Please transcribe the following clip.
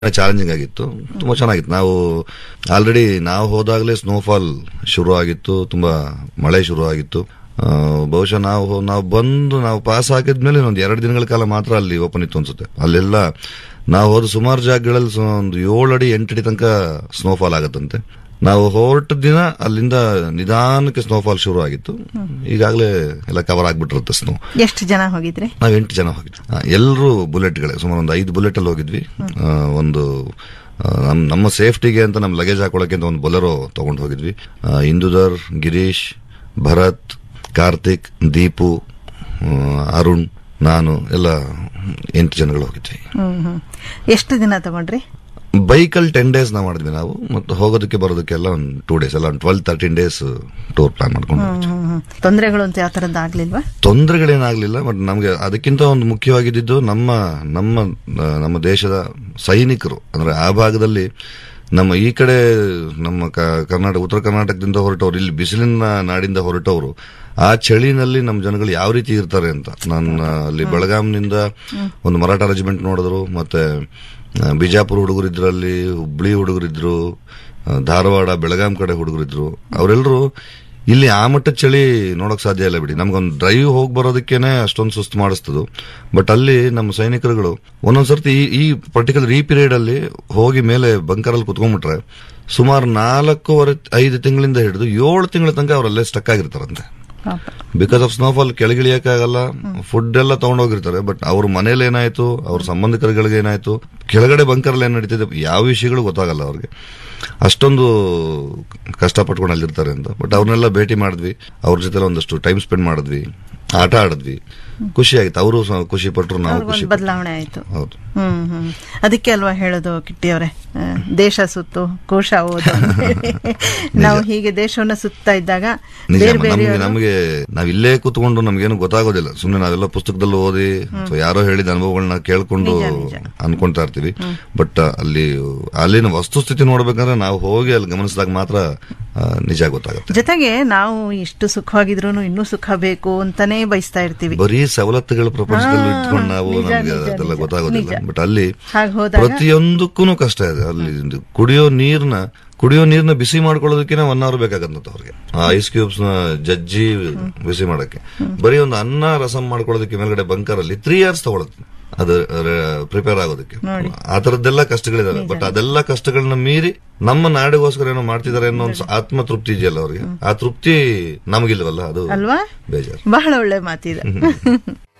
Challenging ಆಗಿತ್ತು ತುಂಬಾ ಚೆನ್ನಾಗಿತ್ತು ನಾವು ಆಲ್ರೆಡಿ ನಾವು ಹೋದಾಗಲೇ ಸ್ನೋಫಾಲ್ ಶುರು ಆಗಿತ್ತು ತುಂಬಾ ಮಳೆ ಶುರು ಆಗಿತ್ತು ಆ, ಬಹುಶಃ ನಾವು ಹೋ- ನಾವು ಬಂದು ನಾವು ಪಾಸ್ ಹಾಕಿದ್ಮೇಲೆ ಒಂದು ಎರಡು ದಿನಗಳ ಕಾಲ ಮಾತ್ರ ಅಲ್ಲಿ ಓಪನ್ ಇತ್ತು ಅನ್ಸುತ್ತೆ ಅಲ್ಲೆಲ್ಲ ನಾವು ಹೋದ ಸುಮಾರು ಜಾಗಗಳಲ್ಲಿ ಸ- ಒಂದು ಏಳು ಅಡಿ ಎಂಟು ಅಡಿ ತನಕ ಸ್ನೋಫಾಲ್ ಆಗತ್ತಂತೆ ನಾವು ಹೊರಟ ದಿನ ಅಲ್ಲಿಂದ ನಿಧಾನಕ್ಕೆ ಸ್ನೋಫಾಲ್ ಶುರು ಆಗಿತ್ತು ಈಗಾಗಲೇ ಎಲ್ಲ ಕವರ್ ಆಗ್ಬಿಟ್ಟಿರುತ್ತೆ ಸ್ನೋ ಎಷ್ಟು ಜನ ಹೋಗಿದ್ರಿ ನಾವ್ ಎಂಟು ಜನ ಹೋಗಿದ್ವಿ ಎಲ್ಲರೂ ಬುಲೆಟ್ಗಳೇ ಸುಮಾರು ಒಂದು ಐದು ಬುಲೆಟ್ ಅಲ್ಲಿ ಹೋಗಿದ್ವಿ ಆ, ಒಂದು ಆ, ನಮ್ ನಮ್ಮ ಸೇಫ್ಟಿಗೆ ಅಂತ ನಮ್ಮ ಲಗೇಜ್ ಹಾಕೊಳಕ್ಕೆ ಅಂತ ಒಂದು ಬೊಲೆರೋ ತಗೊಂಡು ಹೋಗಿದ್ವಿ ಆ, ಇಂದುಧರ್ ಗಿರೀಶ್ ಭರತ್ ಕಾರ್ತಿಕ್ ದೀಪು ಆ, ಅರುಣ್ ನಾನು ಎಲ್ಲ ಎಂಟು ಜನಗಳು ಹೋಗಿದ್ವಿ ಹ್ಮ್ ಹ್ಮ್ ಎಷ್ಟು ದಿನ ತಗೊಂಡ್ರಿ ಬೈಕಲ್ಲಿ ಟೆನ್ ಡೇಸ್ ನಾವು ಮಾಡಿದ್ವಿ ನಾವು ಮತ್ತು ಹೋಗೋದಕ್ಕೆ ಬರೋದಕ್ಕೆಲ್ಲ ಒಂದು ಟೂ ಡೇಸ್ ಎಲ್ಲ ಒಂದು twelve thirteen days tour plan ಮಾಡ್ಕೊಂಡು ಹೋಗಿದ್ವಿ. ಹ್ಮ್ ಹ್ಮ್ ತೊಂದರೆಗಳು ಅಂತ ಯಾವ ತರದ್ದು ಆಗ್ಲಿಲ್ವಾ ತೊಂದರೆಗಳೇನಾಗ್ಲಿಲ್ಲ ಬಟ್ ನಮಗೆ ಅದಕ್ಕಿಂತ ಒಂದು ಮುಖ್ಯವಾಗಿದ್ದು ನಮ್ಮ ನಮ್ಮ ಆ, ನಮ್ಮ ದೇಶದ ಸೈನಿಕರು ಅಂದ್ರೆ ಆ ಭಾಗದಲ್ಲಿ ನಮ್ಮ ಈ ಕಡೆ ನಮ್ಮ ಕ- ಕರ್ನಾಟಕ ಉತ್ತರ ಕರ್ನಾಟಕದಿಂದ ಹೊರಟವರು ಇಲ್ಲಿ ಬಿಸಿಲಿನ ನಾಡಿಂದ ಹೊರಟವರು ಆ ಚಳಿನಲ್ಲಿ ನಮ್ಮ ಜನಗಳು ಯಾವ ರೀತಿ ಇರ್ತಾರೆ ಅಂತ ನಾನು ಅಲ್ಲಿ ಬೆಳಗಾಂನಿಂದ ಒಂದು ಮರಾಠ ರೆಜಿಮೆಂಟ್ ನೋಡಿದ್ರು ಮತ್ತೆ ಆ, ಬಿಜಾಪುರ ಹುಡುಗರಿದ್ರು ಅಲ್ಲಿ ಹುಬ್ಳಿ ಹುಡುಗರಿದ್ರು ಆ, ಧಾರವಾಡ ಬೆಳಗಾಂ ಕಡೆ ಹುಡುಗರಿದ್ರು ಅವರೆಲ್ಲರೂ ಇಲ್ಲಿ ಆ ಮಟ್ಟದ ಚಳಿ ನೋಡಕ್ ಸಾಧ್ಯ ಇಲ್ಲ ಬಿಡಿ ನಮ್ಗೊಂದು ಡ್ರೈವ್ ಹೋಗಿ ಬರೋದಕ್ಕೇನೆ ಅಷ್ಟೊಂದು ಸುಸ್ತು ಮಾಡಿಸ್ತದು ಬಟ್ ಅಲ್ಲಿ ನಮ್ಮ ಸೈನಿಕರುಗಳು ಒಂದೊಂದ್ಸರ್ತಿ ಈ ಈ ಪರ್ಟಿಕ್ಯುಲರ್ ಈ ಪೀರಿಯಡ್ ಅಲ್ಲಿ ಹೋಗಿ ಮೇಲೆ ಬಂಕರಲ್ಲಿ ಕುತ್ಕೊಂಡ್ಬಿಟ್ರೆ ಸುಮಾರು ನಾಲ್ಕೂವರೆ ಐದು ತಿಂಗಳಿಂದ ಹಿಡಿದು ಏಳು ತಿಂಗಳ ತನಕ ಅವರಲ್ಲೇ ಸ್ಟಕ್ ಆಗಿರ್ತಾರಂತೆ ಪಾಪ. ಬಿಕಾಸ್ ಆಫ್ ಸ್ನೋಫಾಲ್ ಕೆಳಗಿಳಿಯಕ್ಕಾಗಲ್ಲ ಫುಡ್ ಎಲ್ಲ ತಗೊಂಡೋಗಿರ್ತಾರೆ ಬಟ್ ಅವ್ರ ಮನೇಲಿ ಏನಾಯ್ತು ಅವ್ರ ಸಂಬಂಧಿಕರುಗಳಿಗೆ ಏನಾಯ್ತು ಕೆಳಗಡೆ ಬಂಕರಲ್ಲಿ ಏನ್ ನಡೀತಿದೆ ಯಾವ ವಿಷಯಗಳು ಗೊತ್ತಾಗಲ್ಲ ಅವ್ರಿಗೆ ಅಷ್ಟೊಂದು ಕಷ್ಟಪಟ್ಕೊಂಡು ಅಲ್ಲಿರ್ತಾರೆ ಅಂತ ಬಟ್ ಅವ್ರನ್ನೆಲ್ಲ ಭೇಟಿ ಮಾಡಿದ್ವಿ ಅವ್ರ ಜೊತೆ ಒಂದಷ್ಟು ಟೈಮ್ ಸ್ಪೆಂಡ್ ಮಾಡಿದ್ವಿ ಆಟ ಆಡಿದ್ವಿ ಖುಷಿ ಆಯ್ತು ಅವರು ಖುಷಿ ಪಟ್ರು ನಾವು ಖುಷಿ ಅವ್ರಿಗೊಂದು ಬದಲಾವಣೆ ಆಯ್ತು ಹೌದು ಹ್ಮ್ ಹ್ಮ್ ಅದಕ್ಕೆ ಅಲ್ವಾ ಹೇಳೋದು ಕಿಟ್ಟಿ ಅವರೇ ದೇಶ ಸುತ್ತು ಕೋಶ ಓದು ನಾವು ಹೀಗೆ ದೇಶವನ್ನ ಸುತ್ತಾ ಇದ್ದಾಗ ನಿಜ ಬೇರೆ ಬೇರೆ ನಮ್ಗೆ ನಮಗೆ ನಾವ್ ಇಲ್ಲೇ ಕೂತ್ಕೊಂಡು ನಮ್ಗೇನು ಗೊತ್ತಾಗೋದಿಲ್ಲ ಸುಮ್ನೆ ನಾವೆಲ್ಲ ಪುಸ್ತಕದಲ್ಲಿ ಓದಿ ಅಥವಾ ಯಾರೋ ಹೇಳಿದ ಅನುಭವಗಳನ್ನ ಕೇಳ್ಕೊಂಡು ನಿಜ, ನಿಜ. ಅನ್ಕೊಂತಾ ಇರ್ತೀವಿ ಬಟ್ ಅಲ್ಲಿ ಅಲ್ಲಿನ ವಸ್ತುಸ್ಥಿತಿ ನೋಡ್ಬೇಕಂದ್ರೆ ನಾವು ಹೋಗಿ ಅಲ್ಲಿ ಗಮನಿಸಿದಾಗ ಮಾತ್ರ ಆ, ನಿಜ ಗೊತ್ತಾಗುತ್ತೆ ಜೊತೆಗೆ ನಾವು ಇಷ್ಟು ಸುಖವಾಗಿದ್ರು ಇನ್ನೂ ಸುಖ ಬೇಕು ಅಂತಾನೆ ಬಯಸ್ತಾ ಇರ್ತೀವಿ ಬರೀ ಸವಲತ್ತುಗಳ ಪ್ರಪಂಚದಲ್ಲಿ ಹಾ, ಇಟ್ಕೊಂಡು ನಾವು ನಿಜ, ನಮ್ಗೆ ನಿಜ, ಅದೆಲ್ಲ ನಿಜ, ಗೊತ್ತಾಗೋದಿಲ್ಲ ನಿಜ. ಬಟ್ ಅಲ್ಲಿ ಹಾಗೆ ಹೋದಾಗ ಪ್ರತಿಯೊಂದಕ್ಕೂ ಕಷ್ಟ ಇದೆ ಅಲ್ಲಿ ಇದು ಕುಡಿಯೋ ನೀರ್ನ ಕುಡಿಯೋ ನೀರ್ನ ಬಿಸಿ ಮಾಡ್ಕೊಳ್ಳೋದಕ್ಕೆ ಒನ್ ಅವರ್ ಬೇಕಾಗಂತ ಅವ್ರಿಗೆ ಆ ಐಸ್ ಕ್ಯೂಬ್ಸ್ ನ ಜಜ್ಜಿ ಬಿಸಿ ಮಾಡಕ್ಕೆ ಬರೀ ಒಂದು ಅನ್ನ ರಸಂ ಮಾಡ್ಕೊಳ್ಳೋದಕ್ಕೆ ಮೇಲ್ಗಡೆ ಬಂಕರ್ ಅಲ್ಲಿ ತ್ರೀ ಇಯರ್ಸ್ ತಗೊಳುತ್ತೆ ಅದು ಪ್ರಿಪೇರ್ ಆಗೋದಕ್ಕೆ ಆ ತರದ್ದೆಲ್ಲ ಕಷ್ಟಗಳಿದಾವೆ ಬಟ್ ಅದೆಲ್ಲ ಕಷ್ಟಗಳನ್ನ ಮೀರಿ ನಮ್ಮ ನಾಡಿಗೋಸ್ಕರ ಏನೋ ಮಾಡ್ತಿದ್ದಾರೆ ಅನ್ನೋ ಒಂದು ಆತ್ಮ ತೃಪ್ತಿ ಇದೆಯಲ್ಲ ಅವ್ರಿಗೆ ಆ ತೃಪ್ತಿ ನಮಗಿಲ್ವಲ್ಲ ಅದು ಅಲ್ವಾ ಬೇಜಾರು ಬಹಳ ಒಳ್ಳೆ ಮಾತಿದೆ